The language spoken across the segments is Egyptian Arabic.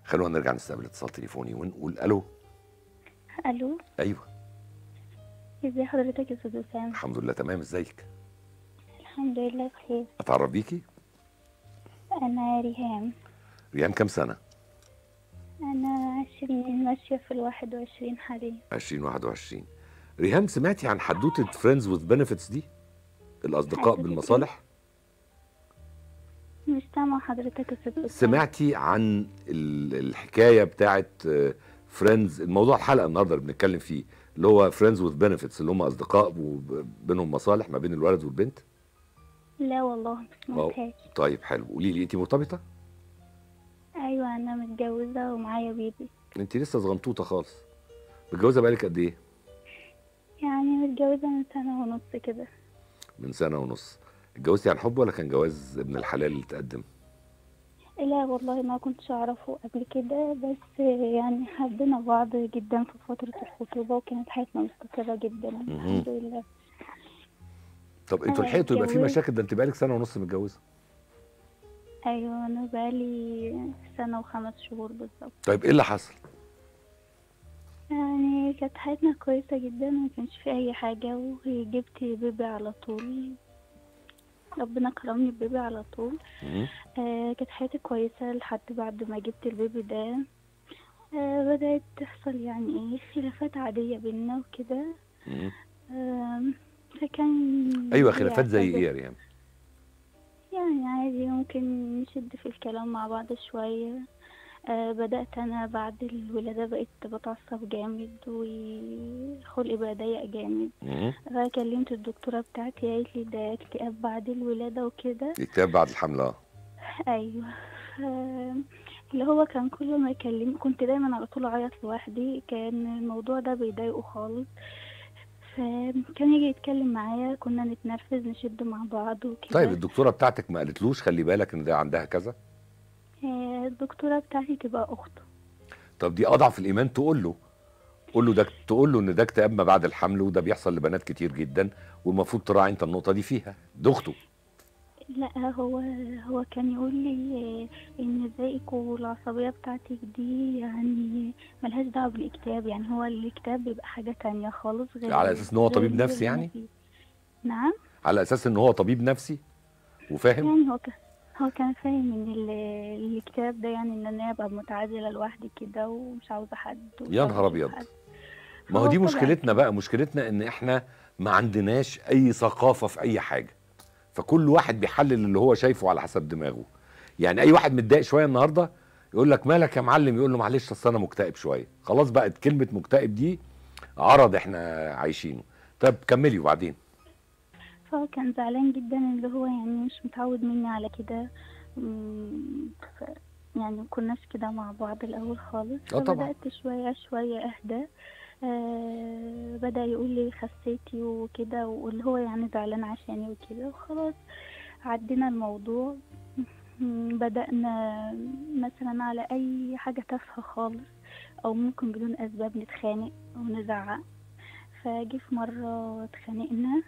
خلونا نرجع نستقبل اتصال تليفوني ونقول الو الو ايوه ازي حضرتك يا استاذ وسام الحمد لله تمام ازيك الحمد لله بخير اتعرف بيكي انا ريهام ريان كام سنه انا عشرين ماشية في الواحد وعشرين حاليا 2021 ريهام سمعتي عن حدوته فريندز وذ بنفيتس دي الاصدقاء حدوتة بالمصالح مش سامعة حضرتك يا استاذ وسام سمعتي عن ال- الحكايه بتاعت فريندز الموضوع الحلقه النهارده اللي بنتكلم فيه اللي هو فريندز وذ بنفيتس اللي هم اصدقاء وبينهم مصالح ما بين الولد والبنت لا والله ما واو. سمعتهاش طيب حلو قولي لي انت مرتبطه ايوه انا متجوزة ومعايا بيبي انت لسه صغنطوطه خالص متجوزه بقالك قد ايه يعني متجوزة من سنة ونص كده من سنه ونص اتجوزتي عن حب ولا كان جواز ابن الحلال اللي تقدم لا والله ما كنتش اعرفه قبل كده بس يعني حبينا بعض جدا في فترة الخطوبة وكانت حياتنا مستقرة جدا الحمد لله طب انتوا أنا لحقتوا يبقى في اتجوزت. مشاكل ده انت بقالك سنه ونص متجوزه ايوه انا بقالي سنة وخمس شهور بالظبط طيب ايه اللي حصل يعني كانت حياتنا كويسة جدا ما كانش في أي حاجة وجبت بيبي على طول ربنا كرمني ببيبي على طول مم. آه كانت حياتي كويسة لحد بعد ما جبت البيبي ده آه بدأت تحصل يعني ايه خلافات عادية بينا وكده مم. آه فكان ايوه خلافات زي بيعتذر- ايه يا ريان يعني عادي ممكن نشد في الكلام مع بعض شوية آه بدأت أنا بعد الولادة بقيت بتعصب جامد وخلقي بقى ضيق جامد مم. فكلمت الدكتورة بتاعتي قالت لي ده اكتئاب بعد الولادة وكده اكتئاب بعد الحمل اه أيوه ف... اللي هو كان كل ما يكلم كنت دايما على طول أعيط لوحدي كان الموضوع ده بيضايقه خالص فكان يجي يتكلم معايا كنا نتنرفز نشد مع بعض وكده طيب الدكتوره بتاعتك ما قالتلوش خلي بالك ان ده عندها كذا آه، الدكتورة بتاعتي تبقى أخته طب دي اضعف الايمان تقول له قول له ده تقول له ان ده اكتئاب ما بعد الحمل وده بيحصل لبنات كتير جدا والمفروض تراعي انت النقطه دي فيها ده اخته لا هو هو كان يقول لي آه، ان ضايقك والعصبية بتاعتك دي يعني ملهاش دعوة بالاكتئاب يعني هو الاكتئاب بيبقى حاجة تانية خالص غير على أساس إن هو غير طبيب اللي نفسي أنا يعني؟ فيه. نعم على اساس ان هو طبيب نفسي وفاهم يعني هو كان هو كان فاهم ان ال- الاكتئاب ده يعني ان انا ابقى متعزلة لوحدي كده ومش عاوزة حد يا ومش نهار عاوزة ابيض حد. ما هو هو دي طبعاً. مشكلتنا بقى مشكلتنا ان احنا ما عندناش اي ثقافه في اي حاجه فكل واحد بيحلل اللي هو شايفه على حسب دماغه يعني اي واحد متضايق شويه النهارده يقول لك مالك يا معلم يقول له معلش اصل انا مكتئب شويه خلاص بقت كلمه مكتئب دي عرض احنا عايشينه طب كملي وبعدين فهو كان زعلان جدا اللي هو يعني مش متعود مني على كده مم، ف يعني مكناش كده مع بعض الأول خالص آه طبعا. فبدأت شوية شوية أهدى آه بدأ يقول لي خسيتي وكده واللي هو يعني زعلان عشاني وكده وخلاص عدينا الموضوع مم، بدأنا مثلا على أي حاجة تافهة خالص أو ممكن بدون أسباب نتخانق أو نزعق فجه في مرة اتخانقنا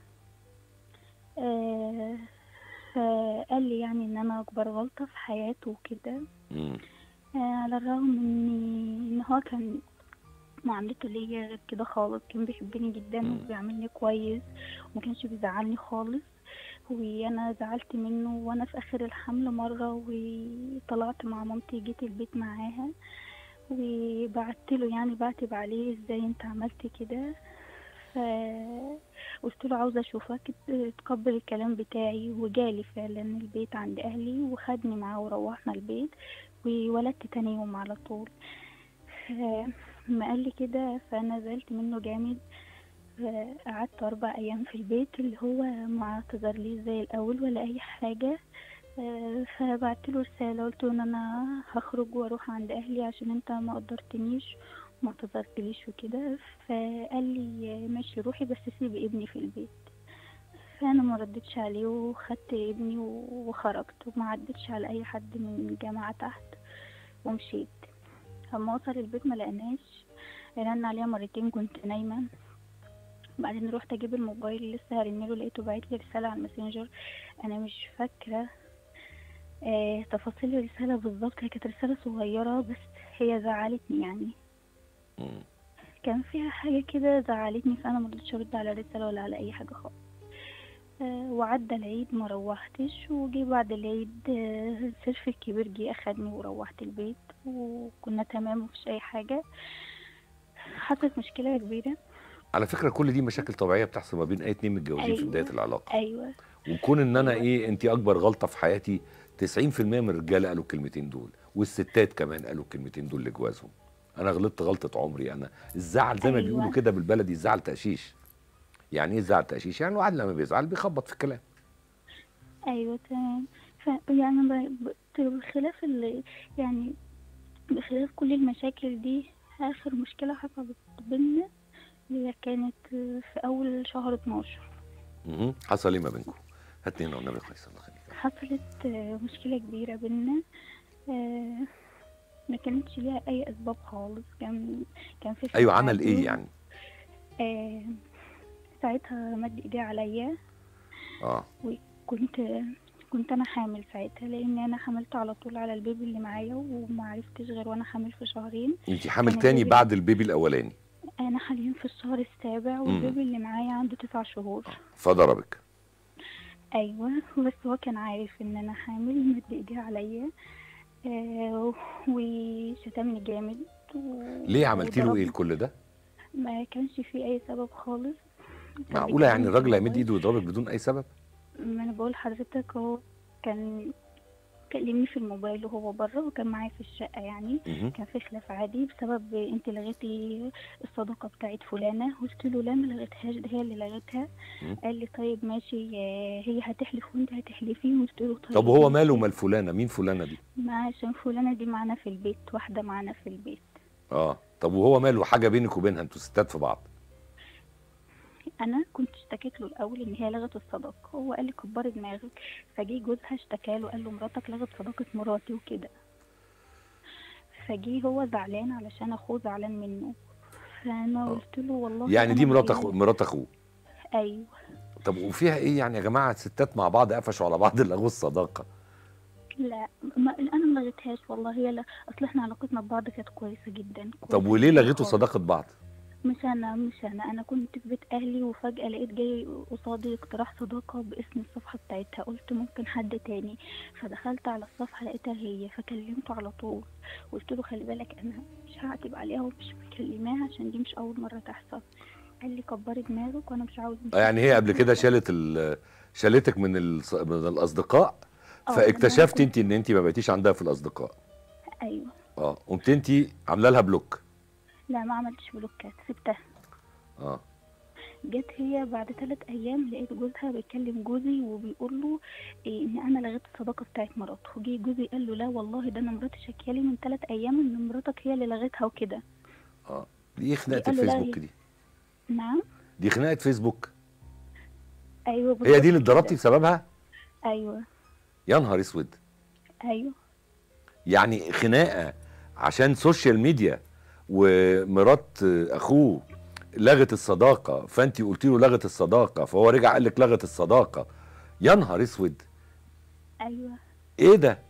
آه، فقال لي يعني ان انا اكبر غلطة في حياته وكده مم. آه، على الرغم ان ان هو كان معاملته ليا غير كده خالص كان بيحبني جدا مم. وبيعاملني كويس ومكانش بيزعلني خالص وانا زعلت منه وانا في اخر الحمل مرة وطلعت مع مامتي جيت البيت معاها وبعت له يعني بعتب عليه ازاي انت عملت كده فقلت له عاوزة اشوفك تقبل الكلام بتاعي وجالي فعلا البيت عند اهلي وخدني معاه وروحنا البيت وولدت تاني يوم على طول ما قال لي كده فانا زعلت منه جامد قعدت اربع ايام في البيت اللي هو ما اعتذر لي زي الاول ولا اي حاجه فبعت له رساله قلت له ان انا هخرج واروح عند اهلي عشان انت ما قدرتنيش وما اعتذرتليش وكده فقال لي ماشي روحي بس سيبي ابني في البيت فانا ما ردتش عليه وخدت ابني وخرجت وما عدتش على اي حد من الجامعه تحت ومشيت لما وصل البيت ما لقناش رن عليها مرتين كنت نايمه بعدين رحت اجيب الموبايل لسه هرنله لقيته باعت لي رساله على الماسنجر انا مش فاكره آه تفاصيل الرسالة بالظبط هي كانت رسالة صغيرة بس هي زعلتني يعني مم. كان فيها حاجة كده زعلتني فأنا مرضتش أرد على الرسالة ولا على أي حاجة خالص آه وعدى العيد ما روحتش وجي بعد العيد آه السيرف الكبير جه أخدني وروحت البيت وكنا تمام مفيش أي حاجة حصلت مشكلة كبيرة على فكره كل دي مشاكل طبيعيه بتحصل ما بين اي اتنين متجوزين في أيوة. بدايه العلاقه أيوة وكون ان انا أيوة. ايه انت اكبر غلطه في حياتي 90% من الرجاله قالوا الكلمتين دول والستات كمان قالوا الكلمتين دول لجوازهم انا غلطت غلطه عمري انا الزعل زي ما أيوة. بيقولوا كده بالبلدي الزعل تقشيش يعني ايه الزعل تقشيش يعني الواحد لما بيزعل بيخبط في الكلام ايوه تمام ف يعني ب- ب- بخلاف ال يعني بخلاف كل المشاكل دي اخر مشكله حصلت بينا هي كانت في اول شهر 12 مهم. حصل ايه ما بينكم هات لنا والنبي كويس الله يخليك حصلت مشكله كبيره بينا آه، ما كانتش ليها اي اسباب خالص كان كان في ايوه خلاف عمل ايه عادي. يعني آه، ساعتها مد ايديه عليا اه كنت كنت انا حامل ساعتها لان انا حملت على طول على البيبي اللي معايا وما عرفتش غير وانا حامل في شهرين انت حامل كان تاني البيبي- بعد البيبي الاولاني انا حاليا في الشهر السابع والبيبي اللي معايا عنده تسع شهور فضربك ايوه بس هو كان عارف ان انا حامل مد ايديه عليا آه وشتمني جامد و... ليه عملتي له ايه وضربني. لكل ده ما كانش في اي سبب خالص كان معقوله يعني بيكلمني الراجل هيمد بالموبايل. ايده ويضربك بدون اي سبب ما انا بقول لحضرتك هو كان كلمني في الموبايل وهو بره وكان معايا في الشقة يعني مهم. كان في خلاف عادي بسبب انت لغيتي الصداقة بتاعت فلانة قلت له لا ما لغيتهاش ده هي اللي لغيتها مم. قال لي طيب ماشي آه، هي هتحلف وانت هتحلفي قلت له طيب طب وهو ماشي. ماله مال فلانه مين فلانه دي ما عشان فلانة دي معانا في البيت واحدة معانا في البيت اه طب وهو ماله حاجه بينك وبينها انتوا ستات في بعض انا كنت اشتكيت له الاول ان هي لغت الصداقة هو قال لي كبري دماغك فجي جوزها اشتكى له قال له مراتك لغت صداقة مراتي وكده فجي هو زعلان علشان اخوه زعلان منه فانا آه. قلت له والله يعني دي أنا مرات جاية اخو لك- مرات اخوه ايوه طب وفيها ايه يعني يا جماعه الستات مع بعض قفشوا على بعض لغوا الصداقه لا ما انا ما لغيتهاش والله هي لا اصل احنا علاقتنا ببعض كانت كويسه جدا طب كويسة وليه جداً لغيتوا خالص. صداقه بعض مش انا مش انا انا كنت في بيت اهلي وفجاه لقيت جاي قصادي اقتراح صداقه باسم الصفحه بتاعتها قلت ممكن حد تاني فدخلت على الصفحه لقيتها هي فكلمته على طول قلت له خلي بالك انا مش هعتب عليها ومش مكلماها عشان دي مش اول مره تحصل قال لي كبري دماغك وانا مش عاوز آه يعني هي قبل كده شالت ال شالتك من الص- من الاصدقاء آه، فاكتشفت أنا انت ان انت ما بقيتيش عندها في الاصدقاء ايوه اه قمت انت عامله لها بلوك لا ما عملتش بلوكات سبتها اه جت هي بعد ثلاث ايام لقيت جوزها بيكلم جوزي وبيقول له إيه ان انا لغيت الصداقه بتاعت مراته جه جوزي قال له لا والله ده انا مراتي شكيالي من ثلاث ايام ان مراتك هي اللي لغيتها وكده اه دي خناقه قال له لا الفيسبوك هي- دي نعم دي خناقه فيسبوك ايوه هي بالظبط دي اللي اتضربتي كده. بسببها ايوه يا نهار اسود ايوه يعني خناقه عشان سوشيال ميديا ومرات اخوه لغت الصداقه فانت قلت له لغت الصداقه فهو رجع قال لك لغت الصداقه يا نهار اسود ايوه ايه ده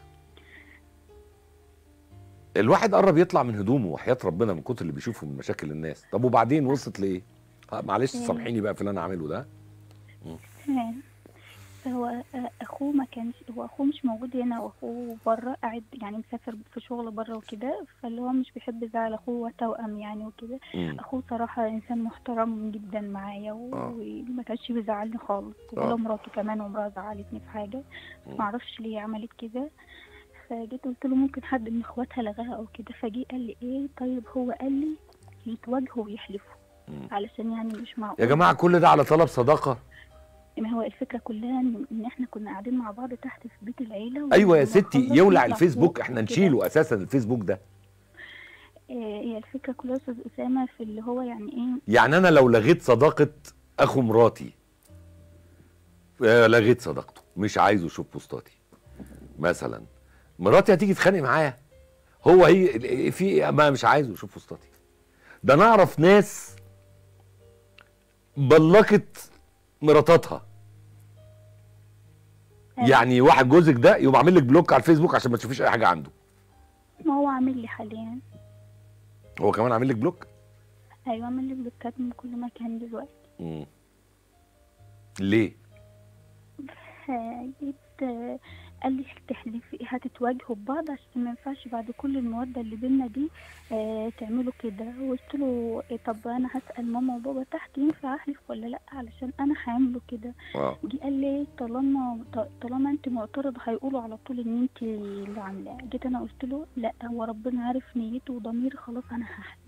الواحد قرب يطلع من هدومه وحياة ربنا من كتر اللي بيشوفه من مشاكل الناس طب وبعدين وصلت لايه ها، معلش مم. سامحيني بقى في اللي انا عامله ده تمام فهو آه، اخوه ما كانش هو اخوه مش موجود هنا واخوه بره قاعد يعني مسافر في شغل بره وكده فاللي هو مش بيحب يزعل اخوه هو توأم يعني وكده مم. اخوه صراحة انسان محترم جدا معايا آه. وما كانش بيزعلني خالص آه. ولا مراته كمان عمرها زعلتني في حاجة مم. معرفش ليه عملت كده فجيت قلت له ممكن حد من اخواتها لغاها او كده فجي قال لي ايه طيب هو قال لي يتواجهوا ويحلفوا مم. علشان يعني مش معقول يا جماعه كل ده على طلب صداقه ما هو الفكرة كلها ان إن احنا كنا قاعدين مع بعض تحت في بيت العيلة ايوه يا ولما ستي نخلص يولع نطلع الفيسبوك فوق احنا وكده. نشيله اساسا الفيسبوك ده آه، هي الفكرة كلها يا استاذ اسامة في اللي هو يعني ايه يعني انا لو لغيت صداقه اخو مراتي آه، لغيت صداقته مش عايزه يشوف بوستاتي مثلا مراتي هتيجي تتخانق معايا هو هي في ما مش عايزه يشوف بوستاتي ده انا اعرف ناس بلقت مراتاتها أيوة. يعني واحد جوزك ده يقوم عامل لك بلوك على الفيسبوك عشان ما تشوفيش اي حاجه عنده ما هو عامل لي حاليا هو كمان عامل لك بلوك ايوه عامل لي بلوكات من كل مكان دلوقتي مم. ليه جيت آه، قال لي تحلفي هتتواجهوا ببعض عشان ما ينفعش بعد كل المودة اللي بينا دي آه، تعملوا كده قلت له إيه طب انا هسأل ماما وبابا تحت ينفع احلف ولا لا علشان انا هعمله كده اه جه قال لي طالما ط- طالما انت معترض هيقولوا على طول ان انت اللي عاملاه جيت انا قلت له لا هو ربنا عارف نيته وضميري خلاص انا هحلف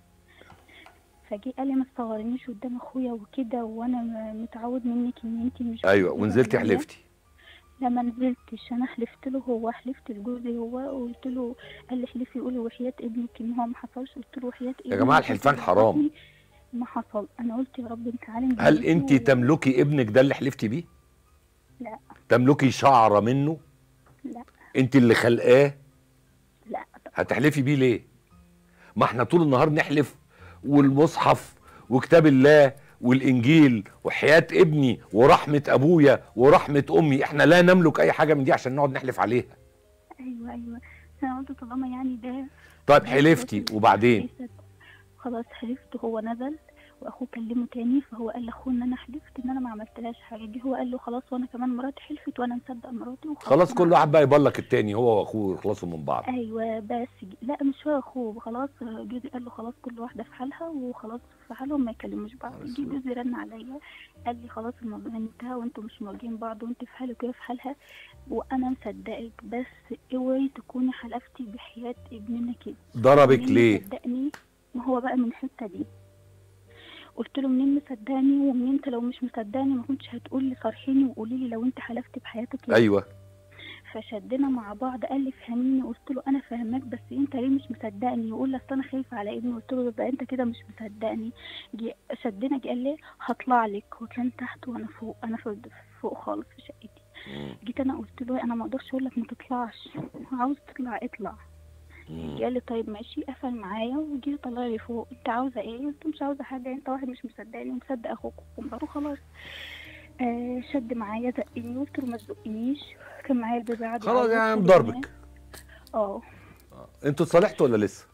فجه قال لي ما تصورنيش قدام اخويا وكده وانا م- متعود منك ان انت مش ايوه بتقولي ونزلتي عليا. حلفتي لا ما نزلتش انا حلفت له هو حلفت لجوزي هو وقلت له قال لي حلفي قولي وحياة ابنك ان هو ما حصلش قلت له وحياة ابنك جماعة الحلفان حرام. ما حصل انا قلت يا رب انت عالم هل بنيته انت و- تملكي ابنك ده اللي حلفتي بيه لا تملكي شعره منه لا انت اللي خلقاه لا هتحلفي بيه ليه ما احنا طول النهار نحلف والمصحف وكتاب الله والانجيل وحياه ابني ورحمه ابويا ورحمه امي احنا لا نملك اي حاجه من دي عشان نقعد نحلف عليها ايوه ايوه انا قلت طالما يعني ده طيب حلفتي وبعدين خلاص حلفت هو نزل واخوه كلمه تاني فهو قال لاخوه ان انا حلفت ان انا ما عملتلهاش حاجه جه هو قال له خلاص وانا كمان مراتي حلفت وانا مصدق مراتي وخلاص خلاص أنا كل واحد بقى يبلك التاني هو واخوه يخلصوا من بعض ايوه بس ج- لا مش هو اخوه خلاص جوزي قال له خلاص كل واحده في حالها وخلاص في حالهم ما يكلموش بعض بس جه جوزي رن عليا قال لي خلاص الموضوع انتهى وانتوا مش مواجهين بعض وانت في حالك وهي في حالها وانا مصدقك بس اوعي تكوني حلفتي بحياه ابننا كده ضربك منين ليه مصدقني ما هو بقى من الحته دي قلت له منين مصدقني ومنين انت لو مش مصدقني ما كنتش هتقول لي صارحيني وقولي لي لو انت حلفتي بحياتك ليه؟ ايوه فشدنا مع بعض قال لي فهميني قلت له انا فاهمك بس انت ليه مش مصدقني يقول لي اصل انا خايفه على ابني قلت له يبقى انت كده مش مصدقني جي شدنا جه قال لي هطلع لك وكان تحت وانا فوق انا في فوق خالص في شقتي مم. جيت انا قلت له انا ما اقدرش اقول لك ما تطلعش عاوز تطلع اطلع مم. قال لي طيب ماشي قفل معايا وجي طلع لي فوق انت عاوزه ايه قلت له مش عاوزه حاجه انت واحد مش مصدقني ومصدق اخوك ومراته خلاص آه شد معايا زقني قلت له ما تزقنيش كان معايا البيبي قعد خلاص يعيط يعني طول ضربك اليوم. اه انتوا اتصالحتوا ولا لسه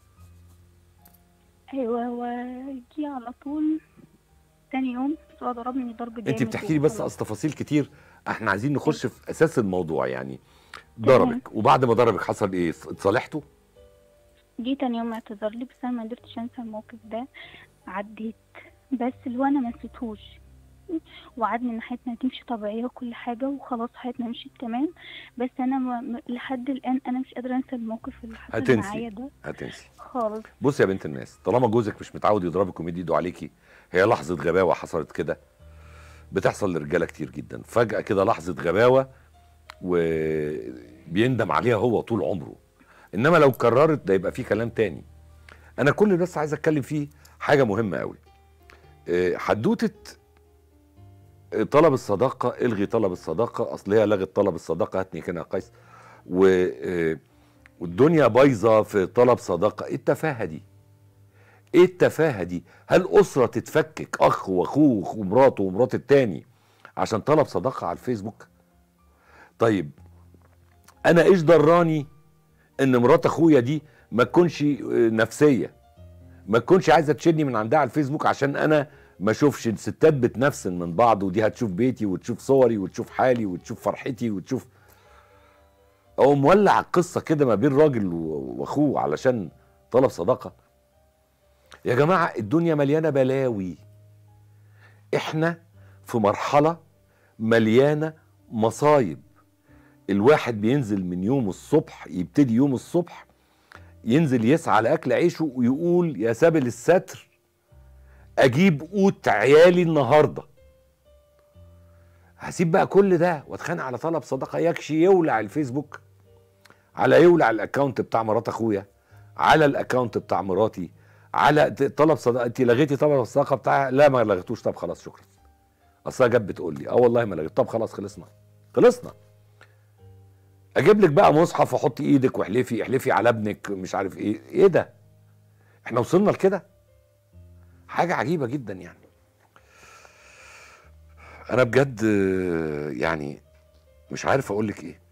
ايوه هو جه على طول تاني يوم بس هو ضربني ضرب جامد انت بتحكي لي بس وخلاص. اصل تفاصيل كتير احنا عايزين نخش في اساس الموضوع يعني ضربك وبعد ما ضربك حصل ايه اتصالحتوا جه تاني يوم اعتذر لي بس انا ما قدرتش انسى الموقف ده عديت بس اللي هو انا ما نسيتهوش وقعدنا ان حياتنا تمشي طبيعيه وكل حاجه وخلاص حياتنا مشيت تمام بس انا ما م- لحد الان انا مش قادره انسى الموقف اللي حصل هتنسي. معايا ده هتنسي خالص بص يا بنت الناس طالما جوزك مش متعود يضربك ويمد ايده عليكي هي لحظه غباوه حصلت كده بتحصل لرجاله كتير جدا فجاه كده لحظه غباوه وبيندم عليها هو طول عمره انما لو كررت ده يبقى فيه كلام تاني انا كل اللي بس عايز اتكلم فيه حاجه مهمه قوي إيه، حدوته طلب الصداقه الغي طلب الصداقه اصل هي لغت طلب الصداقه هاتني كده يا قيس و إيه، والدنيا بايظه في طلب صداقه ايه التفاهه دي ايه التفاهه دي هل اسره تتفكك اخ واخوه ومراته ومرات التاني عشان طلب صداقه على الفيسبوك طيب انا ايش دراني ان مرات اخويا دي ما تكونش آه، نفسيه ما تكونش عايزه تشيلني من عندها على الفيسبوك عشان انا ما اشوفش الستات بتنفسن من بعض ودي هتشوف بيتي وتشوف صوري وتشوف حالي وتشوف فرحتي وتشوف او مولع القصه كده ما بين راجل و- واخوه علشان طلب صداقه يا جماعه الدنيا مليانه بلاوي احنا في مرحله مليانه مصايب الواحد بينزل من يوم الصبح يبتدي يوم الصبح ينزل يسعى لاكل عيشه ويقول يا سابل الستر اجيب قوت عيالي النهارده هسيب بقى كل ده واتخانق على طلب صداقه يكشي يولع الفيسبوك على يولع الاكونت بتاع مرات اخويا على الاكونت بتاع مراتي على ت- طلب صداقه انت لغيتي طلب الصداقه بتاعها لا ما لغيتوش طب خلاص شكرا اصلها جت بتقول لي اه والله ما لغيت طب خلاص خلصنا خلصنا اجيب لك بقى مصحف وحطي ايدك واحلفي احلفي على ابنك مش عارف ايه ايه ده احنا وصلنا لكده حاجه عجيبه جدا يعني انا بجد آه، يعني مش عارف اقول لك ايه